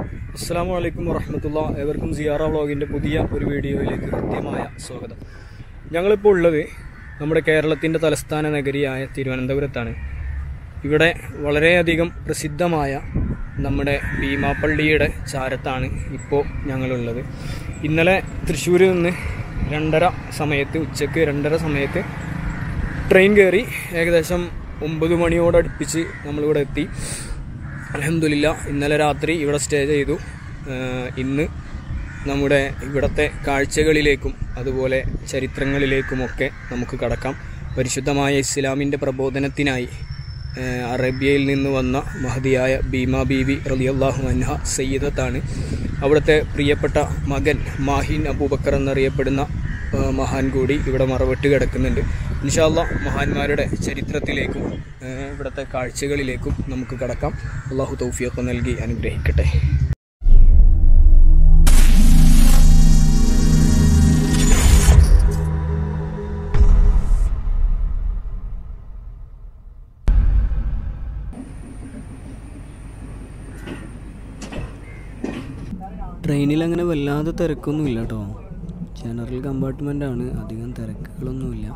അസ്സാം വലൈക്കും വറഹമത്തുള്ള ഏവർക്കും സിയാറ വ്ളോഗിൻ്റെ പുതിയ ഒരു വീഡിയോയിലേക്ക് കൃത്യമായ സ്വാഗതം ഞങ്ങളിപ്പോൾ ഉള്ളത് നമ്മുടെ കേരളത്തിൻ്റെ തലസ്ഥാന നഗരിയായ തിരുവനന്തപുരത്താണ് ഇവിടെ വളരെയധികം പ്രസിദ്ധമായ നമ്മുടെ ഭീമാപ്പള്ളിയുടെ ചാരത്താണ് ഇപ്പോൾ ഞങ്ങളുള്ളത് ഇന്നലെ തൃശ്ശൂരിൽ നിന്ന് രണ്ടര സമയത്ത് ഉച്ചയ്ക്ക് രണ്ടര സമയത്ത് ട്രെയിൻ കയറി ഏകദേശം ഒമ്പത് മണിയോടടുപ്പിച്ച് നമ്മളിവിടെ എത്തി അലഹമില്ല ഇന്നലെ രാത്രി ഇവിടെ സ്റ്റേ ചെയ്തു ആഹ് ഇന്ന് നമ്മുടെ ഇവിടുത്തെ കാഴ്ചകളിലേക്കും അതുപോലെ ചരിത്രങ്ങളിലേക്കുമൊക്കെ നമുക്ക് കടക്കാം പരിശുദ്ധമായ ഇസ്ലാമിൻ്റെ പ്രബോധനത്തിനായി ആഹ് അറേബ്യയിൽ നിന്ന് വന്ന മഹതിയായ ഭീമ ബീവി റലിയല്ലാഹു അൻഹ സയ്യിദത്താണ് അവിടുത്തെ പ്രിയപ്പെട്ട മകൻ മാഹിൻ അബൂബക്കർ എന്നറിയപ്പെടുന്ന ആ, മഹാൻ കൂടി ഇവിടെ മറവിട്ട് കിടക്കുന്നുണ്ട് ഇൻഷാല്ല മഹാന്മാരുടെ ചരിത്രത്തിലേക്കും ആ, ഇവിടുത്തെ കാഴ്ചകളിലേക്കും നമുക്ക് കടക്കാം അള്ളാഹു തൗഫിയൊക്കെ നൽകി അനുഗ്രഹിക്കട്ടെ ട്രെയിനിൽ അങ്ങനെ വല്ലാതെ തിരക്കൊന്നുമില്ല കേട്ടോ ജനറൽ കമ്പാർട്ട്മെൻ്റ് ആണ് അധികം തിരക്കുകളൊന്നുമില്ല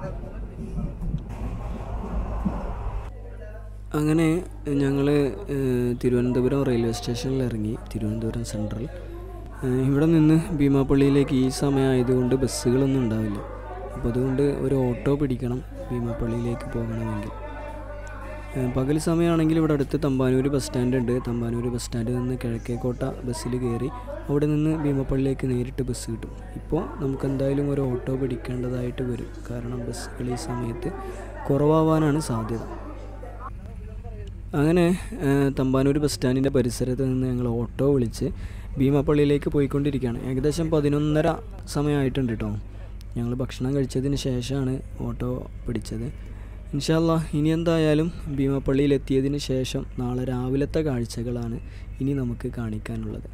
അങ്ങനെ ഞങ്ങൾ തിരുവനന്തപുരം റെയിൽവേ സ്റ്റേഷനിൽ ഇറങ്ങി തിരുവനന്തപുരം സെൻട്രൽ ഏഹ് ഇവിടെ നിന്ന് ഭീമാപ്പള്ളിയിലേക്ക് ഈ സമയമായതുകൊണ്ട് ബസ്സുകളൊന്നും ഉണ്ടാവില്ല അപ്പോൾ അതുകൊണ്ട് ഒരു ഓട്ടോ പിടിക്കണം ഭീമാപ്പള്ളിയിലേക്ക് പോകണമെങ്കിൽ ഏഹ് പകൽ സമയമാണെങ്കിൽ ഇവിടെ അടുത്ത് തമ്പാനൂർ ബസ് സ്റ്റാൻഡ് ഉണ്ട് തമ്പാനൂർ ബസ് സ്റ്റാൻഡിൽ നിന്ന് കിഴക്കേക്കോട്ട ബസ്സിൽ കയറി അവിടെ നിന്ന് ഭീമപ്പള്ളിയിലേക്ക് നേരിട്ട് ബസ് കിട്ടും ഇപ്പോൾ നമുക്ക് എന്തായാലും ഒരു ഓട്ടോ പിടിക്കേണ്ടതായിട്ട് വരും കാരണം ബസ്സുകൾ ഈ സമയത്ത് കുറവാവാനാണ് സാധ്യത അങ്ങനെ ഏഹ് തമ്പാനൂർ ബസ് സ്റ്റാൻഡിൻ്റെ പരിസരത്ത് നിന്ന് ഞങ്ങൾ ഓട്ടോ വിളിച്ച് ഭീമാപ്പള്ളിയിലേക്ക് പോയിക്കൊണ്ടിരിക്കുകയാണ് ഏകദേശം പതിനൊന്നര സമയമായിട്ടുണ്ട് കേട്ടോ ഞങ്ങൾ ഭക്ഷണം കഴിച്ചതിന് ശേഷമാണ് ഓട്ടോ പിടിച്ചത് ഇൻഷാല്ല ഇനി എന്തായാലും ഭീമാപ്പള്ളിയിൽ എത്തിയതിന് ശേഷം നാളെ രാവിലത്തെ കാഴ്ചകളാണ് ഇനി നമുക്ക് കാണിക്കാനുള്ളത്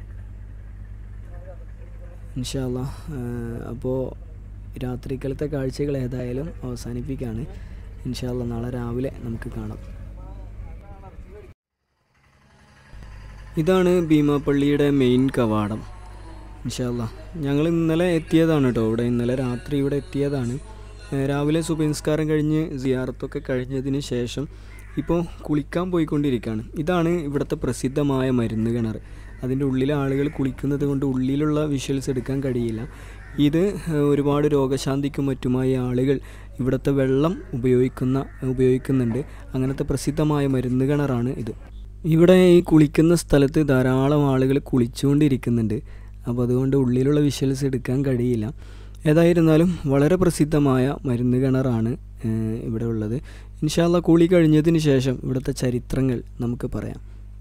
ഇൻഷാല്ല അപ്പോൾ രാത്രിക്കാലത്തെ കാഴ്ചകൾ ഏതായാലും അവസാനിപ്പിക്കുകയാണ് ഇൻഷാല്ല നാളെ രാവിലെ നമുക്ക് കാണാം ഇതാണ് ഭീമാപ്പള്ളിയുടെ മെയിൻ കവാടം ഇൻഷാല്ല ഞങ്ങൾ ഇന്നലെ എത്തിയതാണ് കേട്ടോ ഇവിടെ ഇന്നലെ രാത്രി ഇവിടെ എത്തിയതാണ് ഏഹ് രാവിലെ സുബഹിൻസ്കാരം കഴിഞ്ഞ് സിയാറത്തൊക്കെ കഴിഞ്ഞതിന് ശേഷം ഇപ്പോൾ കുളിക്കാൻ പോയിക്കൊണ്ടിരിക്കുകയാണ് ഇതാണ് ഇവിടുത്തെ പ്രസിദ്ധമായ മരുന്ന് കിണർ അതിൻ്റെ ഉള്ളിലെ ആളുകൾ കുളിക്കുന്നത് കൊണ്ട് ഉള്ളിലുള്ള വിഷ്വൽസ് എടുക്കാൻ കഴിയില്ല ഇത് ഏഹ് ഒരുപാട് രോഗശാന്തിക്കും മറ്റുമായി ആളുകൾ ഇവിടുത്തെ വെള്ളം ഉപയോഗിക്കുന്ന ഉപയോഗിക്കുന്നുണ്ട് അങ്ങനത്തെ പ്രസിദ്ധമായ മരുന്ന് കിണറാണ് ഇത് ഇവിടെ ഈ കുളിക്കുന്ന സ്ഥലത്ത് ധാരാളം ആളുകൾ കുളിച്ചുകൊണ്ടിരിക്കുന്നുണ്ട് അപ്പോൾ അതുകൊണ്ട് ഉള്ളിലുള്ള വിഷ്വൽസ് എടുക്കാൻ കഴിയില്ല ഏതായിരുന്നാലും വളരെ പ്രസിദ്ധമായ മരുന്ന് കിണറാണ് ഏഹ്, ഇവിടെ ഉള്ളത് ഇൻഷാല്ല കുളി കഴിഞ്ഞതിന് ശേഷം ഇവിടുത്തെ ചരിത്രങ്ങൾ നമുക്ക് പറയാം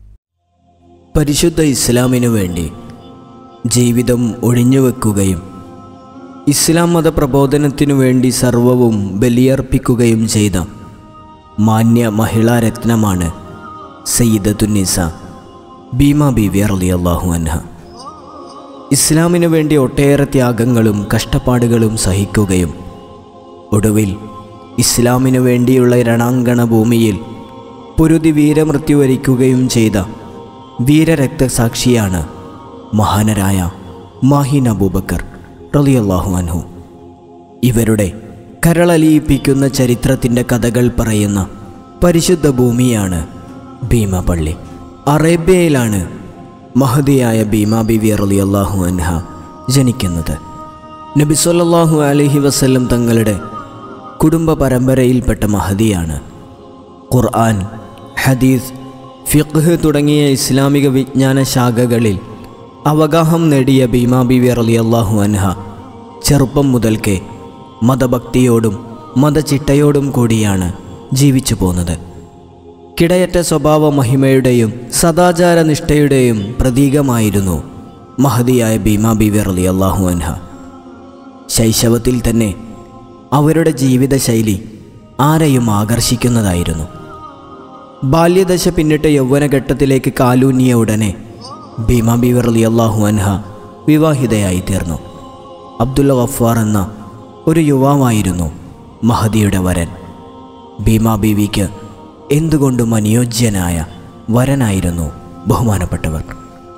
പരിശുദ്ധ ഇസ്ലാമിനു വേണ്ടി ജീവിതം ഒഴിഞ്ഞുവെക്കുകയും ഇസ്ലാം മത പ്രബോധനത്തിനു വേണ്ടി സർവവും ബലിയർപ്പിക്കുകയും ചെയ്ത മാന്യ മഹിളാ രത്നമാണ് സയ്യിദത്തുന്നിസ ഭീമ ബീവി റളിയല്ലാഹു അൻഹ ഇസ്ലാമിനു വേണ്ടി ഒട്ടേറെ ത്യാഗങ്ങളും കഷ്ടപ്പാടുകളും സഹിക്കുകയും ഒടുവിൽ ഇസ്ലാമിനു വേണ്ടിയുള്ള രണാങ്കണ ഭൂമിയിൽ പൊരുതി വീരമൃത്യു വരിക്കുകയും ചെയ്ത വീരരക്തസാക്ഷിയാണ് മഹാനരായ മാഹിൻ അബൂബക്കർ റളിയല്ലാഹു അൻഹു ഇവരുടെ കരളലിയിപ്പിക്കുന്ന ചരിത്രത്തിൻ്റെ കഥകൾ പറയുന്ന പരിശുദ്ധ ഭൂമിയാണ് ഭീമപള്ളി അറേബ്യയിലാണ് മഹതിയായ ഭീമ ബിവി റളിയല്ലാഹു അൻഹ ജനിക്കുന്നത് നബി സല്ലല്ലാഹു അലൈഹി വസല്ലം തങ്ങളുടെ കുടുംബ പരമ്പരയിൽപ്പെട്ട മഹതിയാണ് ഖുർആൻ ഹദീസ് ഫിഖ്ഹ് തുടങ്ങിയ ഇസ്ലാമിക വിജ്ഞാന ശാഖകളിൽ അവഗാഹം നേടിയ ഭീമാ ബിവി റളിയല്ലാഹു അൻഹ ചെറുപ്പം മുതൽക്കേ മതഭക്തിയോടും മതചിട്ടയോടും കൂടിയാണ് ജീവിച്ചു പോന്നത് കിടയറ്റ സ്വഭാവ മഹിമയുടെയും സദാചാര നിഷ്ഠയുടെയും പ്രതീകമായിരുന്നു മഹതിയായ ഭീമാ ബിവി റളിയല്ലാഹു അൻഹ ശൈശവത്തിൽ തന്നെ അവരുടെ ജീവിതശൈലി ആരെയും ആകർഷിക്കുന്നതായിരുന്നു ബാല്യദശ പിന്നിട്ട് യൗവനഘട്ടത്തിലേക്ക് കാലൂന്നിയ ഉടനെ ഭീമ ബീവർ അള്ളാഹു അൻഹ വിവാഹിതയായി തീർന്നു അബ്ദുള്ള ഗഫാർ എന്ന ഒരു യുവാവായിരുന്നു മഹദിയുടെ വരൻ ഭീമ ബീവിക്ക് എന്തുകൊണ്ടും അനുയോജ്യനായ വരനായിരുന്നു ബഹുമാനപ്പെട്ടവർ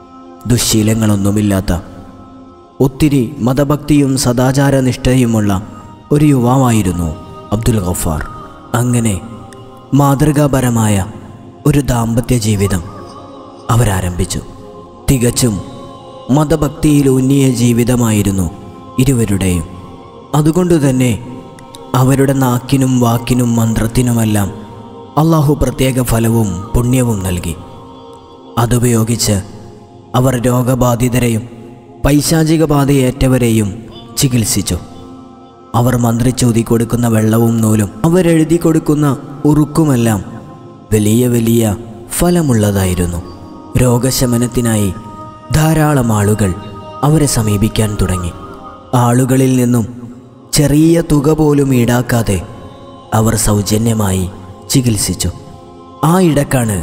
ദുശ്ശീലങ്ങളൊന്നുമില്ലാത്ത ഒത്തിരി മതഭക്തിയും സദാചാരനിഷ്ഠയുമുള്ള ഒരു യുവാവായിരുന്നു അബ്ദുൽ ഗഫാർ അങ്ങനെ മാതൃകാപരമായ ഒരു ദാമ്പത്യ ജീവിതം അവരാരംഭിച്ചു തികച്ചും മതഭക്തിയിലൂന്നിയ ജീവിതമായിരുന്നു ഇരുവരുടെയും അതുകൊണ്ടുതന്നെ അവരുടെ നാക്കിനും വാക്കിനും മന്ത്രത്തിനുമെല്ലാം അള്ളാഹു പ്രത്യേക ഫലവും പുണ്യവും നൽകി അതുപയോഗിച്ച് അവർ രോഗബാധിതരെയും പൈശാചിക ബാധയേറ്റവരെയും ചികിത്സിച്ചു അവർ മന്ത്രിച്ചൂതി കൊടുക്കുന്ന വെള്ളവും നൂലും അവരെഴുതി കൊടുക്കുന്ന ഉറുക്കുമെല്ലാം വലിയ വലിയ ഫലമുള്ളതായിരുന്നു രോഗശമനത്തിനായി ധാരാളം ആളുകൾ അവരെ സമീപിക്കാൻ തുടങ്ങി ആളുകളിൽ നിന്നും ചെറിയ തുക പോലും ഈടാക്കാതെ അവർ സൗജന്യമായി ചികിത്സിച്ചു ആ ഇടക്കാണ്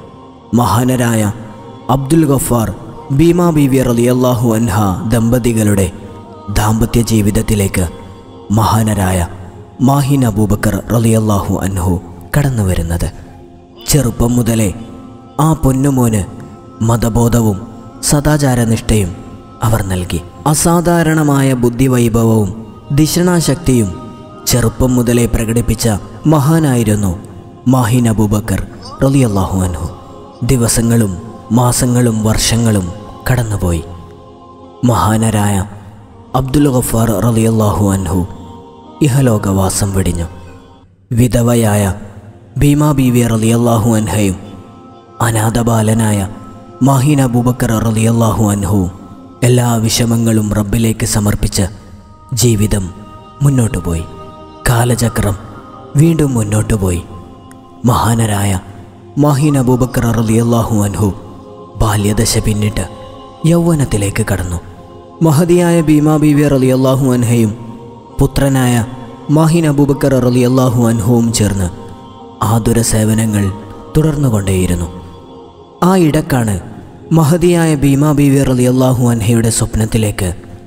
മഹാനരായ അബ്ദുൽ ഗഫാർ ഭീമ ബീവി റളിയല്ലാഹു അൻഹ ദമ്പതികളുടെ ദാമ്പത്യ ജീവിതത്തിലേക്ക് മഹാനരായ മാഹിൻ അബൂബക്കർ റളിയല്ലാഹു അൻഹു കടന്നു വരുന്നത് ചെറുപ്പം മുതലേ ആ പൊന്നുമോന് മതബോധവും സദാചാരനിഷ്ഠയും അവർ നൽകി അസാധാരണമായ ബുദ്ധിവൈഭവവും ദിഷണാശക്തിയും ചെറുപ്പം മുതലേ പ്രകടിപ്പിച്ച മഹാനായിരുന്നു മാഹിൻ അബൂബക്കർ റളിയല്ലാഹു അൻഹു ദിവസങ്ങളും മാസങ്ങളും വർഷങ്ങളും കടന്നുപോയി മഹാനരായ അബ്ദുൽ ഗഫാർ റളിയല്ലാഹു അൻഹു ഇഹലോകവാസം വെടിഞ്ഞു വിധവയായ ഭീമ ബീവി റളിയല്ലാഹു അൻഹയും അനാഥബാലനായ മാഹിൻ അബൂബക്കർ റളിയല്ലാഹു അൻഹുവും എല്ലാ വിഷമങ്ങളും റബ്ബിലേക്ക് സമർപ്പിച്ച് ജീവിതം മുന്നോട്ടു പോയി കാലചക്രം വീണ്ടും മുന്നോട്ടു പോയി മഹാനരായ മാഹിൻ അബൂബക്കർ റളിയല്ലാഹു അൻഹു ബാല്യദശ പിന്നിട്ട് യൗവനത്തിലേക്ക് കടന്നു മഹതിയായ ഭീമാ ബീവി റളിയല്ലാഹു അൻഹയും പുത്രനായ മാഹിൻ അബൂബക്കർ റളിയല്ലാഹു അൻഹുവും ചേർന്ന് ആതുര സേവനങ്ങൾ തുടർന്നുകൊണ്ടേയിരുന്നു ആ ഇടക്കാണ് മഹതിയായ ഭീമാ ബീവി റളിയല്ലാഹു അൻഹയുടെ സ്വപ്നത്തിലേക്ക്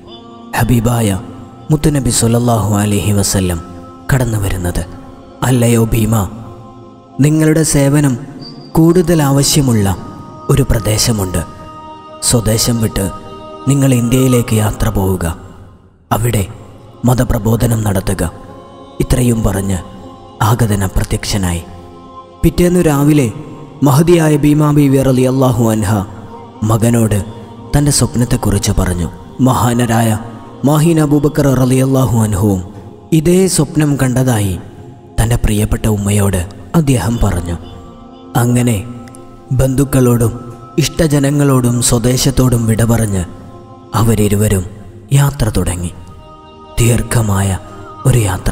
ഹബീബായ മുത്തുനബി സല്ലല്ലാഹു അലൈഹി വസല്ലം കടന്നു വരുന്നത് അല്ലയോ ഭീമ നിങ്ങളുടെ സേവനം കൂടുതൽ ആവശ്യമുള്ള ഒരു പ്രദേശമുണ്ട് സ്വദേശം വിട്ട് നിങ്ങൾ ഇന്ത്യയിലേക്ക് യാത്ര പോവുക അവിടെ മതപ്രബോധനം നടത്തുക ഇത്രയും പറഞ്ഞ് ആഗതൻ അപ്രത്യക്ഷനായി പിറ്റേന്നു രാവിലെ മഹതിയായ ഭീമാ ബീവി റലി അള്ളാഹു അൻഹ മകനോട് തൻ്റെ സ്വപ്നത്തെക്കുറിച്ച് പറഞ്ഞു മഹാനരായ മാഹിൻ അബൂബക്കർ റലി അള്ളാഹു അൻഹുവും ഇതേ സ്വപ്നം കണ്ടതായി തൻ്റെ പ്രിയപ്പെട്ട ഉമ്മയോട് അദ്ദേഹം പറഞ്ഞു അങ്ങനെ ബന്ധുക്കളോടും ഇഷ്ടജനങ്ങളോടും സ്വദേശത്തോടും വിട പറഞ്ഞ് അവരിരുവരും യാത്ര തുടങ്ങി ദീർഘമായ ഒരു യാത്ര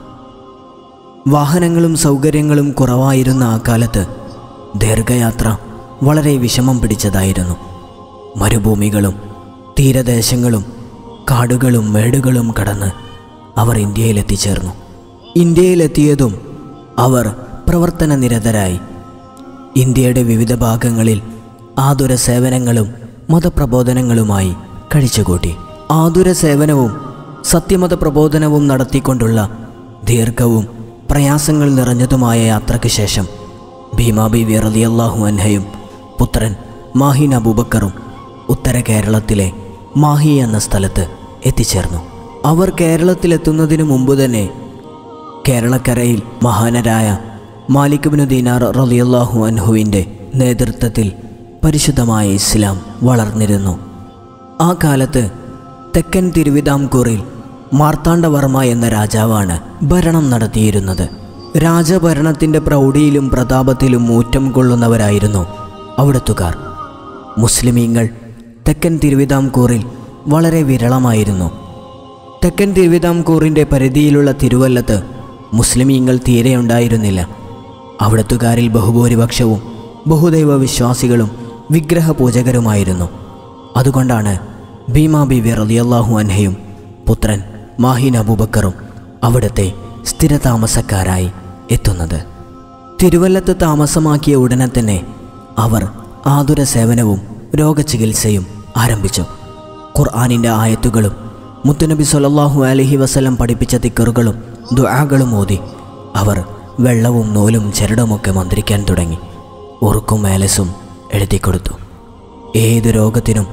വാഹനങ്ങളും സൗകര്യങ്ങളും കുറവായിരുന്ന ആ കാലത്ത് ദീർഘയാത്ര വളരെ വിഷമം പിടിച്ചതായിരുന്നു മരുഭൂമികളും തീരദേശങ്ങളും കാടുകളും മേടുകളും കടന്ന് അവർ ഇന്ത്യയിലെത്തിച്ചേർന്നു ഇന്ത്യയിലെത്തിയതും അവർ പ്രവർത്തന നിരതരായി ഇന്ത്യയുടെ വിവിധ ഭാഗങ്ങളിൽ ആതുര സേവനങ്ങളും മതപ്രബോധനങ്ങളുമായി കഴിച്ചുകൂട്ടി ആതുര സേവനവും സത്യമത പ്രബോധനവും നടത്തിക്കൊണ്ടുള്ള ദീർഘവും പ്രയാസങ്ങൾ നിറഞ്ഞതുമായ യാത്രയ്ക്ക് ശേഷം ഭീമാബി റളിയല്ലാഹു അൻഹയും പുത്രൻ മാഹിൻ അബൂബക്കറും ഉത്തര കേരളത്തിലെ മാഹി എന്ന സ്ഥലത്ത് എത്തിച്ചേർന്നു അവർ കേരളത്തിലെത്തുന്നതിനു മുമ്പ് തന്നെ കേരളക്കരയിൽ മഹാനരായ മാലിക് ബിനു ദീനാർ റളിയല്ലാഹു അൻഹുവിൻ്റെ നേതൃത്വത്തിൽ പരിശുദ്ധമായ ഇസ്ലാം വളർന്നിരുന്നു ആ കാലത്ത് തെക്കൻ തിരുവിതാംകൂറിൽ മാർത്താണ്ഡവർമ്മ എന്ന രാജാവാണ് ഭരണം നടത്തിയിരുന്നത് രാജഭരണത്തിൻ്റെ പ്രൗഢിയിലും പ്രതാപത്തിലും ഊറ്റം കൊള്ളുന്നവരായിരുന്നു അവിടുത്തുകാർ മുസ്ലിമീങ്ങൾ തെക്കൻ തിരുവിതാംകൂറിൽ വളരെ വിരളമായിരുന്നു തെക്കൻ തിരുവിതാംകൂറിൻ്റെ പരിധിയിലുള്ള തിരുവല്ലത്ത് മുസ്ലിമീങ്ങൾ തീരെ ഉണ്ടായിരുന്നില്ല അവിടത്തുകാരിൽ ബഹുഭൂരിപക്ഷവും ബഹുദൈവ വിശ്വാസികളും വിഗ്രഹപൂജകരുമായിരുന്നു അതുകൊണ്ടാണ് ഭീമാ ബിവി റളിയല്ലാഹു അൻഹയും പുത്രൻ മാഹിൻ അബൂബക്കറും അവിടുത്തെ സ്ഥിരതാമസക്കാരായി എത്തുന്നത് തിരുവല്ലത്ത് താമസമാക്കിയ ഉടനെ തന്നെ അവർ ആതുര സേവനവും രോഗചികിത്സയും ആരംഭിച്ചു ഖുർആാനിൻ്റെ ആയത്തുകളും മുത്തുനബി സല്ലല്ലാഹു അലൈഹി വസല്ലം പഠിപ്പിച്ച തിക്കറുകളും ദുആകളും ഓതി അവർ വെള്ളവും നൂലും ചരടുമൊക്കെ മന്ത്രിക്കാൻ തുടങ്ങി ഉറുക്കും മേലസും എഴുതിക്കൊടുത്തു ഏത് രോഗത്തിനും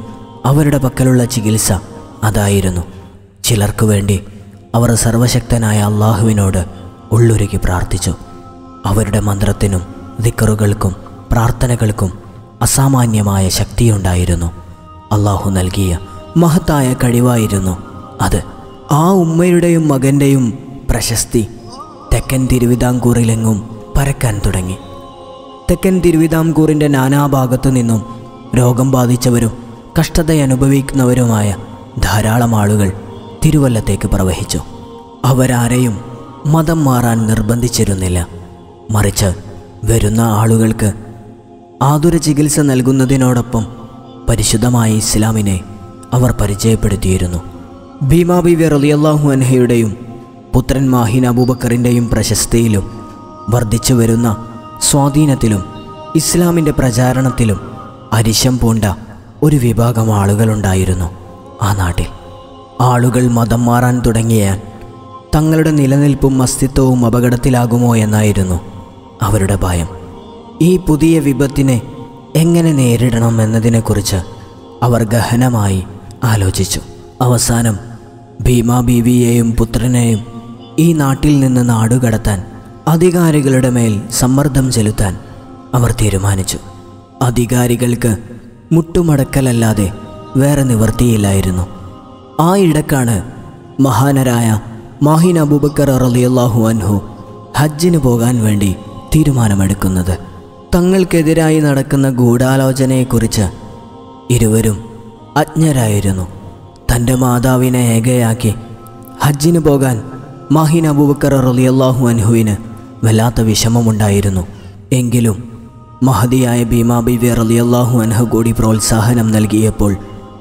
അവരുടെ പക്കലുള്ള ചികിത്സ അതായിരുന്നു ചിലർക്കു വേണ്ടി അവർ സർവശക്തനായ അള്ളാഹുവിനോട് ഉള്ളുരുക്കി പ്രാർത്ഥിച്ചു അവരുടെ മന്ത്രത്തിനും ദിക്കറുകൾക്കും പ്രാർത്ഥനകൾക്കും അസാമാന്യമായ ശക്തിയുണ്ടായിരുന്നു അള്ളാഹു നൽകിയ മഹത്തായ കഴിവായിരുന്നു അത് ആ ഉമ്മയുടെയും മകൻ്റെയും പ്രശസ്തി തെക്കൻ തിരുവിതാംകൂറിലെങ്ങും പരക്കാൻ തുടങ്ങി തെക്കൻ തിരുവിതാംകൂറിൻ്റെ നാനാഭാഗത്തു നിന്നും രോഗം ബാധിച്ചവരും കഷ്ടതയനുഭവിക്കുന്നവരുമായ ധാരാളം ആളുകൾ തിരുവല്ലത്തേക്ക് പ്രവഹിച്ചു അവരാരെയും മതം മാറാൻ നിർബന്ധിച്ചിരുന്നില്ല മറിച്ച് വരുന്ന ആളുകൾക്ക് ആതുര ചികിത്സ നൽകുന്നതിനോടൊപ്പം പരിശുദ്ധമായ ഇസ്ലാമിനെ അവർ പരിചയപ്പെടുത്തിയിരുന്നു ഭീമാ ബിവി റളിയല്ലാഹു അൻഹയുടെയും പുത്രൻ മാഹിൻ അബൂബക്കറിൻ്റെയും പ്രശസ്തിയിലും വർദ്ധിച്ചു വരുന്ന സ്വാധീനത്തിലും ഇസ്ലാമിൻ്റെ പ്രചാരണത്തിലും അരിശം പൂണ്ട ഒരു വിഭാഗം ആളുകളുണ്ടായിരുന്നു ആ നാട്ടിൽ ആളുകൾ മതം മാറാൻ തുടങ്ങിയാൽ തങ്ങളുടെ നിലനിൽപ്പും അസ്തിത്വവും അപകടത്തിലാകുമോ എന്നായിരുന്നു അവരുടെ ഭയം ഈ പുതിയ വിപത്തിനെ എങ്ങനെ നേരിടണം എന്നതിനെക്കുറിച്ച് അവർ ഗഹനമായി ആലോചിച്ചു അവസാനം ഭീമാ ബീവിയെയും പുത്രനെയും ഈ നാട്ടിൽ നിന്ന് നാടുകടത്താൻ അധികാരികളുടെ മേൽ സമ്മർദ്ദം ചെലുത്താൻ അവർ തീരുമാനിച്ചു അധികാരികൾക്ക് മുട്ടുമടക്കലല്ലാതെ വേറെ നിവർത്തിയില്ലായിരുന്നു ആ ഇടക്കാണ് മഹാനരായ മാഹിൻ അബൂബക്കർ റളിയല്ലാഹു അൻഹു ഹജ്ജിന് പോകാൻ വേണ്ടി തീരുമാനമെടുക്കുന്നത് തങ്ങൾക്കെതിരായി നടക്കുന്ന ഗൂഢാലോചനയെക്കുറിച്ച് ഇരുവരും അജ്ഞരായിരുന്നു തൻ്റെ മാതാവിനെ ഏകയാക്കി ഹജ്ജിന് പോകാൻ മാഹിൻ അബൂബക്കർ റളിയല്ലാഹു അൻഹുവിന് വല്ലാത്ത വിഷമമുണ്ടായിരുന്നു എങ്കിലും മഹതിയായ ഭീമാ ബിവി റളിയല്ലാഹു അൻഹു കൂടി പ്രോത്സാഹനം നൽകിയപ്പോൾ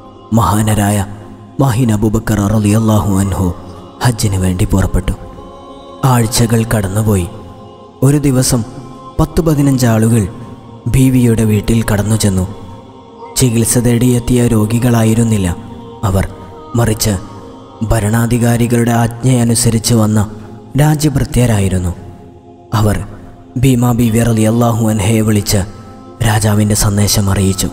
മഹാനരായ മാഹിൻ അബൂബക്കർ റളിയല്ലാഹു അൻഹു ഹജ്ജിന് വേണ്ടി പുറപ്പെട്ടു ആഴ്ചകൾ കടന്നുപോയി ഒരു ദിവസം പത്ത് പതിനഞ്ച് ആളുകൾ ബീവിയുടെ വീട്ടിൽ കടന്നു ചെന്നു ചികിത്സ തേടിയെത്തിയ രോഗികളായിരുന്നില്ല അവർ മറിച്ച് ഭരണാധികാരികളുടെ ആജ്ഞയനുസരിച്ച് വന്ന രാജ്യഭൃത്യരായിരുന്നു അവർ ഭീമാ ബീവി റളിയല്ലാഹു അൻഹയെ വിളിച്ച് രാജാവിൻ്റെ സന്ദേശം അറിയിച്ചു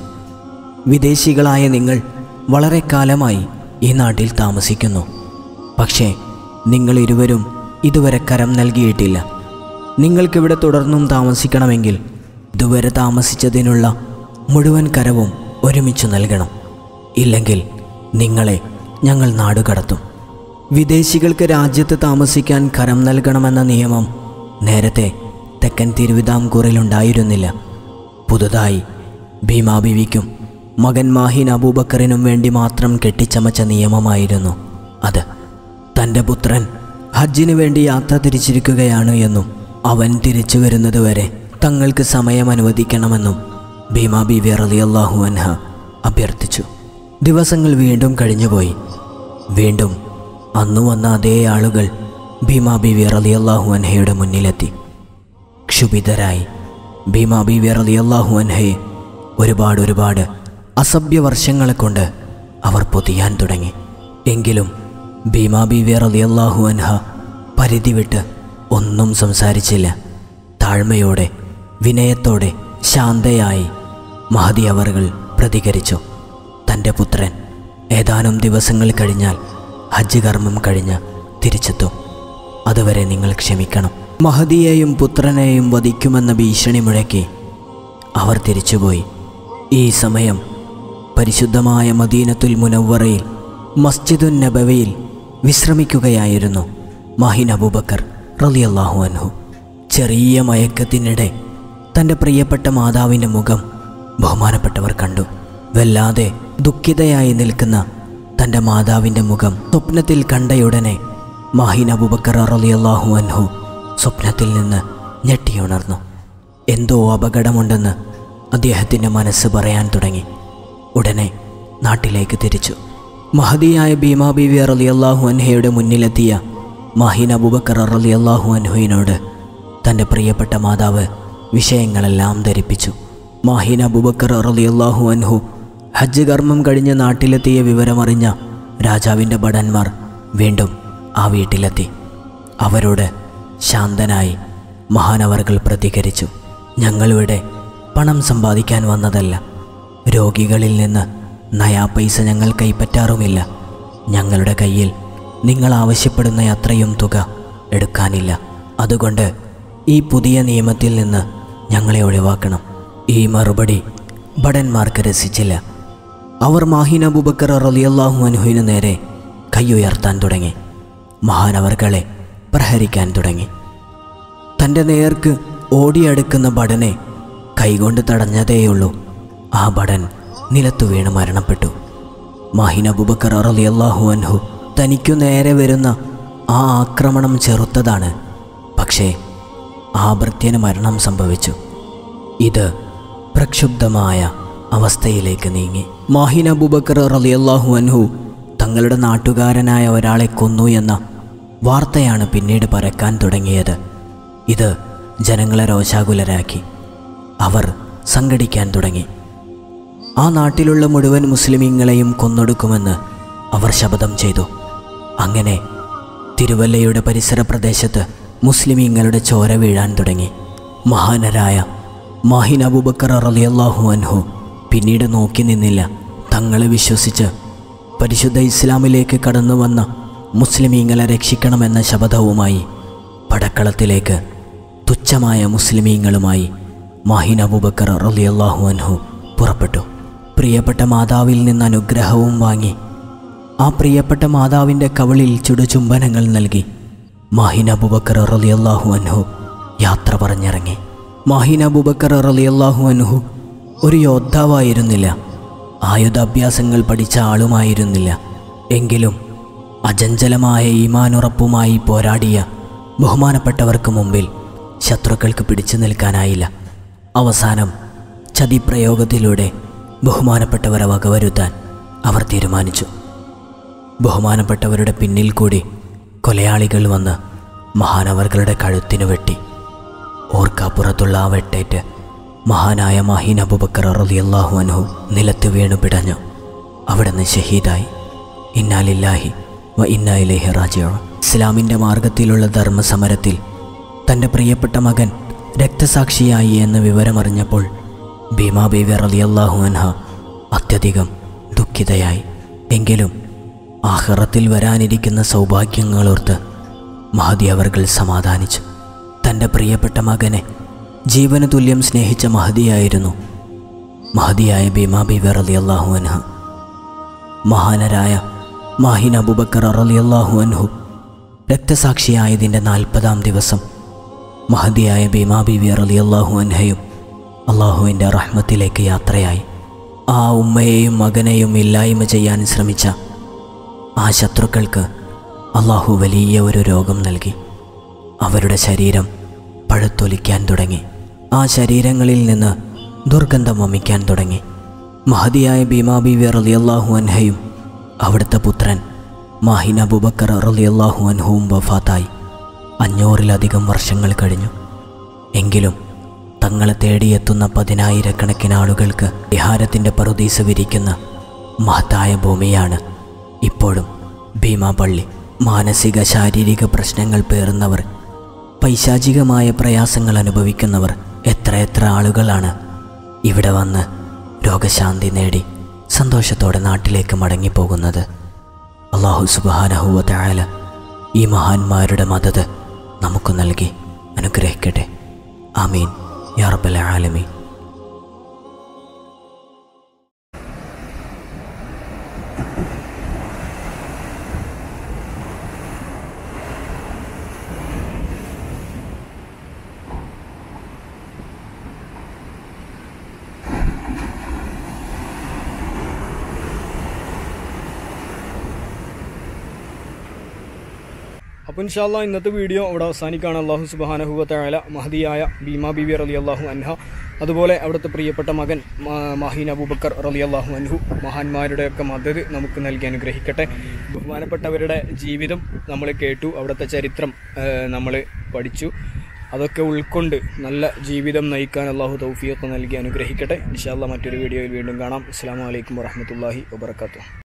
വിദേശികളായ നിങ്ങൾ വളരെ കാലമായി ഈ നാട്ടിൽ താമസിക്കുന്നു പക്ഷേ നിങ്ങൾ ഇരുവരും ഇതുവരെ കരം നൽകിയിട്ടില്ല നിങ്ങൾക്കിവിടെ തുടർന്നും താമസിക്കണമെങ്കിൽ ഇതുവരെ താമസിച്ചതിനുള്ള മുഴുവൻ കരവും ഒരുമിച്ച് നൽകണം ഇല്ലെങ്കിൽ നിങ്ങളെ ഞങ്ങൾ നാടുകടത്തും വിദേശികൾക്ക് രാജ്യത്ത് താമസിക്കാൻ കരം നൽകണമെന്ന നിയമം നേരത്തെ തെക്കൻ തിരുവിതാംകൂറിലുണ്ടായിരുന്നില്ല പുതുതായി ഭീമാബിവിക്കും മകൻ മാഹിൻ അബൂബക്കറിനും വേണ്ടി മാത്രം കെട്ടിച്ചമച്ച നിയമമായിരുന്നു അത് തൻ്റെ പുത്രൻ ഹജ്ജിന് വേണ്ടി യാത്ര തിരിച്ചിരിക്കുകയാണ് എന്നും അവൻ തിരിച്ചു വരുന്നതുവരെ തങ്ങൾക്ക് സമയം അനുവദിക്കണമെന്നും ഭീമാ ബീവി റളിയല്ലാഹു അൻഹ അഭ്യർത്ഥിച്ചു ദിവസങ്ങൾ വീണ്ടും കഴിഞ്ഞുപോയി വീണ്ടും അന്നു വന്ന അതേ ആളുകൾ ഭീമാ ബീവി റളിയല്ലാഹു അൻഹയുടെ മുന്നിലെത്തി ക്ഷുഭിതരായി ഭീമാ ബീവി റളിയല്ലാഹു അൻഹയെ ഒരുപാട് ഒരുപാട് അസഭ്യ വർഷങ്ങളെ കൊണ്ട് അവർ പൊതിയാൻ തുടങ്ങി എങ്കിലും ഭീമാ ബീവി റളിയല്ലാഹു അൻഹ പരിധി വിട്ട് ഒന്നും സംസാരിച്ചില്ല താഴ്മയോടെ വിനയത്തോടെ ശാന്തയായി മഹതി അവറുകൾ പ്രതികരിച്ചു തൻ്റെ പുത്രൻ ഏതാനും ദിവസങ്ങൾ കഴിഞ്ഞാൽ ഹജ്ജ് കർമ്മം കഴിഞ്ഞ് തിരിച്ചെത്തും അതുവരെ നിങ്ങൾ ക്ഷമിക്കണം മഹദിയെയും പുത്രനെയും വധിക്കുമെന്ന ഭീഷണി മുഴക്കി അവർ തിരിച്ചുപോയി ഈ സമയം പരിശുദ്ധമായ മദീനത്തുൽ മുനവ്വറയിൽ മസ്ജിദുൻ നബവിയിൽ വിശ്രമിക്കുകയായിരുന്നു മാഹിൻ അബൂബക്കർ റളിയല്ലാഹു അൻഹു ചെറിയ മയക്കത്തിനിടെ തൻ്റെ പ്രിയപ്പെട്ട മാതാവിൻ്റെ മുഖം ബഹുമാനപ്പെട്ടവർ കണ്ടു വല്ലാതെ ദുഃഖിതയായി നിൽക്കുന്ന തൻ്റെ മാതാവിൻ്റെ മുഖം സ്വപ്നത്തിൽ കണ്ടയുടനെ മാഹിൻ അബൂബക്കർ റളിയല്ലാഹു അൻഹു സ്വപ്നത്തിൽ നിന്ന് ഞെട്ടിയുണർന്നു എന്തോ അപകടമുണ്ടെന്ന് അദ്ദേഹത്തിൻ്റെ മനസ്സ് പറയാൻ തുടങ്ങി ഉടനെ നാട്ടിലേക്ക് തിരിച്ചു മഹദിയായ ഭീമാ ബീവി റളിയല്ലാഹു അൻഹയുടെ മുന്നിലെത്തിയ മാഹിൻ അബൂബക്കർ റളിയല്ലാഹു അൻഹുവിനോട് തൻ്റെ പ്രിയപ്പെട്ട മാതാവ് വിഷയങ്ങളെല്ലാം ധരിപ്പിച്ചു മാഹിൻ അബൂബക്കർ റളിയല്ലാഹു അൻഹു ഹജ്ജ് കർമ്മം കഴിഞ്ഞ് നാട്ടിലെത്തിയ വിവരമറിഞ്ഞ രാജാവിൻ്റെ ഭടന്മാർ വീണ്ടും ആ വീട്ടിലെത്തി അവരോട് ശാന്തനായി മഹാനവർകൾ പ്രതികരിച്ചു ഞങ്ങളിവിടെ പണം സമ്പാദിക്കാൻ വന്നതല്ല രോഗികളിൽ നിന്ന് നയാ പൈസ ഞങ്ങൾ കൈപ്പറ്റാറുമില്ല ഞങ്ങളുടെ കയ്യിൽ നിങ്ങൾ ആവശ്യപ്പെടുന്ന അത്രയും തുക എടുക്കാനില്ല അതുകൊണ്ട് ഈ പുതിയ നിയമത്തിൽ നിന്ന് ഞങ്ങളെ ഒഴിവാക്കണം ഈ മറുപടി ഭടന്മാർക്ക് രസിച്ചില്ല അവർ മാഹിൻ അബൂബക്കർ റളിയല്ലാഹു അൻഹുവിനു നേരെ കൈയുയർത്താൻ തുടങ്ങി മഹാനവർകളെ പ്രഹരിക്കാൻ തുടങ്ങി തൻ്റെ നേർക്ക് ഓടിയടുക്കുന്ന ഭടനെ കൈകൊണ്ട് തടഞ്ഞതേയുള്ളൂ ആ ഭടൻ നിലത്തു വീണ് മരണപ്പെട്ടു മാഹിൻ അബൂബക്കർ റളിയല്ലാഹു അൻഹു തനിക്കു നേരെ വരുന്ന ആ ആക്രമണം ചെറുത്തതാണ് പക്ഷേ ആ ഭൃത്യന് മരണം സംഭവിച്ചു ഇത് പ്രക്ഷുബ്ധമായ അവസ്ഥയിലേക്ക് നീങ്ങി മാഹിൻ അബൂബക്കർ റളിയല്ലാഹു അൻഹു തങ്ങളുടെ നാട്ടുകാരനായ ഒരാളെ കൊന്നു എന്ന വാർത്തയാണ് പിന്നീട് പരക്കാൻ തുടങ്ങിയത് ഇത് ജനങ്ങളെ രോഷാകുലരാക്കി അവർ സംഘടിക്കാൻ തുടങ്ങി ആ നാട്ടിലുള്ള മുഴുവൻ മുസ്ലിമീങ്ങളെയും കൊന്നൊടുക്കുമെന്ന് അവർ ശപഥം ചെയ്തു അങ്ങനെ തിരുവല്ലയുടെ പരിസര പ്രദേശത്ത് മുസ്ലിമീങ്ങളുടെ ചോര വീഴാൻ തുടങ്ങി മഹാനരായ മാഹിൻ അബൂബക്കർ റളിയല്ലാഹു അൻഹു പിന്നീട് നോക്കി നിന്നില്ല തങ്ങളെ വിശ്വസിച്ച് പരിശുദ്ധ ഇസ്ലാമിലേക്ക് കടന്നു വന്ന മുസ്ലിമീങ്ങളെ രക്ഷിക്കണമെന്ന ശപഥവുമായി പടക്കളത്തിലേക്ക് തുച്ഛമായ മുസ്ലിമീങ്ങളുമായി മാഹിൻ അബൂബക്കർ റളിയല്ലാഹു അൻഹു പുറപ്പെട്ടു പ്രിയപ്പെട്ട മാതാവിൽ നിന്ന് അനുഗ്രഹവും വാങ്ങി ആ പ്രിയപ്പെട്ട മാതാവിൻ്റെ കവളിൽ ചുടുചുംബനങ്ങൾ നൽകി മാഹിൻ അബൂബക്കർ റളിയല്ലാഹു അൻഹു യാത്ര പറഞ്ഞിറങ്ങി മാഹിൻ അബൂബക്കർ റളിയല്ലാഹു അൻഹു ഒരു യോദ്ധാവായിരുന്നില്ല ആയുധാഭ്യാസങ്ങൾ പഠിച്ച ആളുമായിരുന്നില്ല എങ്കിലും അചഞ്ചലമായ ഈമാനുറപ്പുമായി പോരാടിയ ബഹുമാനപ്പെട്ടവർക്ക് മുമ്പിൽ ശത്രുക്കൾക്ക് പിടിച്ചു നിൽക്കാനായില്ല അവസാനം ചതിപ്രയോഗത്തിലൂടെ ബഹുമാനപ്പെട്ടവരെ വകവരുത്താൻ അവർ തീരുമാനിച്ചു ബഹുമാനപ്പെട്ടവരുടെ പിന്നിൽ കൂടി കൊലയാളികൾ വന്ന് മഹാനവറുകളുടെ കഴുത്തിനു വെട്ടി ഓർക്കാപ്പുറത്തുള്ള ആ വെട്ടേറ്റ് മഹാനായ മഹീൻ അബുബക്കർ റളിയല്ലാഹു അൻഹു നിലത്ത് വീണു പിടഞ്ഞു അവിടുന്ന് ഷഹീദായി ഇന്നാലില്ലാഹി വ ഇന്നാ ഇലൈഹി റാജിഊൻ ഇസ്ലാമിൻ്റെ മാർഗത്തിലുള്ള ധർമ്മസമരത്തിൽ തൻ്റെ പ്രിയപ്പെട്ട മകൻ രക്തസാക്ഷിയായി എന്ന് വിവരമറിഞ്ഞപ്പോൾ ഭീമാ ബീവി റളിയല്ലാഹു അൻഹ അത്യധികം ദുഃഖിതയായി എങ്കിലും ആഹ്റത്തിൽ വരാനിരിക്കുന്ന സൗഭാഗ്യങ്ങളോർത്ത് മഹദി അവർകൾ സമാധാനിച്ചു തൻ്റെ പ്രിയപ്പെട്ട മകനെ ജീവന് തുല്യം സ്നേഹിച്ച മഹദിയായിരുന്നു മഹദിയായ ഭീമാ ബീവി റളിയല്ലാഹു അൻഹ മഹാനരായ മാഹിൻ അബുബക്കർ റളിയല്ലാഹു അൻഹു രക്തസാക്ഷിയായതിൻ്റെ നാൽപ്പതാം ദിവസം മഹദിയായ ഭീമാ ബീവി റളിയല്ലാഹു അൻഹയും അള്ളാഹുവിൻ്റെ റഹ്മത്തിലേക്ക് യാത്രയായി ആ ഉമ്മയെയും മകനെയും ഇല്ലായ്മ ചെയ്യാൻ ശ്രമിച്ച ആ ശത്രുക്കൾക്ക് അള്ളാഹു വലിയ ഒരു രോഗം നൽകി അവരുടെ ശരീരം പഴുത്തൊലിക്കാൻ തുടങ്ങി ആ ശരീരങ്ങളിൽ നിന്ന് ദുർഗന്ധം വമിക്കാൻ തുടങ്ങി മഹതിയായ ഭീമാ ബീവി റളിയല്ലാഹു അൻഹയും അവിടുത്തെ പുത്രൻ മാഹിൻ അബൂബക്കർ റളിയല്ലാഹു അൻഹുവും വഫാത്തായി അഞ്ഞൂറിലധികം വർഷങ്ങൾ കഴിഞ്ഞു എങ്കിലും തങ്ങളെ തേടിയെത്തുന്ന പതിനായിരക്കണക്കിന് ആളുകൾക്ക് വിഹാരത്തിൻ്റെ പറുദീസ വിരിക്കുന്ന മഹത്തായ ഭൂമിയാണ് ഇപ്പോഴും ഭീമാപള്ളി മാനസിക ശാരീരിക പ്രശ്നങ്ങൾ പേറുന്നവർ പൈശാചികമായ പ്രയാസങ്ങൾ അനുഭവിക്കുന്നവർ എത്രയെത്ര ആളുകളാണ് ഇവിടെ വന്ന് രോഗശാന്തി നേടി സന്തോഷത്തോടെ നാട്ടിലേക്ക് മടങ്ങിപ്പോകുന്നത് അള്ളാഹു സുബാനഹുവ തായാല ഈ മഹാന്മാരുടെ മദത് നമുക്ക് നൽകി അനുഗ്രഹിക്കട്ടെ ആമീൻ യാ റബ്ബൽ ആലമീൻ അപ്പോൾ ഇൻഷാല്ല ഇന്നത്തെ വീഡിയോ ഇവിടെ അവസാനിക്കുകയാണ് അള്ളാഹു സുബാനഹുവ തയാല മഹദിയായ ഭീമ ബിബി റലി അള്ളാഹു അൻഹ അതുപോലെ അവിടുത്തെ പ്രിയപ്പെട്ട മകൻ മാ- മാഹീൻ അബൂബക്കർ റലി അള്ളാഹു അൻഹു മഹാന്മാരുടെയൊക്കെ മദത് നമുക്ക് നൽകി അനുഗ്രഹിക്കട്ടെ ബഹുമാനപ്പെട്ടവരുടെ ജീവിതം നമ്മൾ കേട്ടു അവിടുത്തെ ചരിത്രം നമ്മൾ പഠിച്ചു അതൊക്കെ ഉൾക്കൊണ്ട് നല്ല ജീവിതം നയിക്കാൻ അള്ളാഹു തൗഫിയൊക്കെ നൽകി അനുഗ്രഹിക്കട്ടെ ഇൻഷാല്ല മറ്റൊരു വീഡിയോയിൽ വീണ്ടും കാണാം അസ്സാം വലൈക്കും വറഹമത്തല്ലാഹി വാബർക്കാത്തു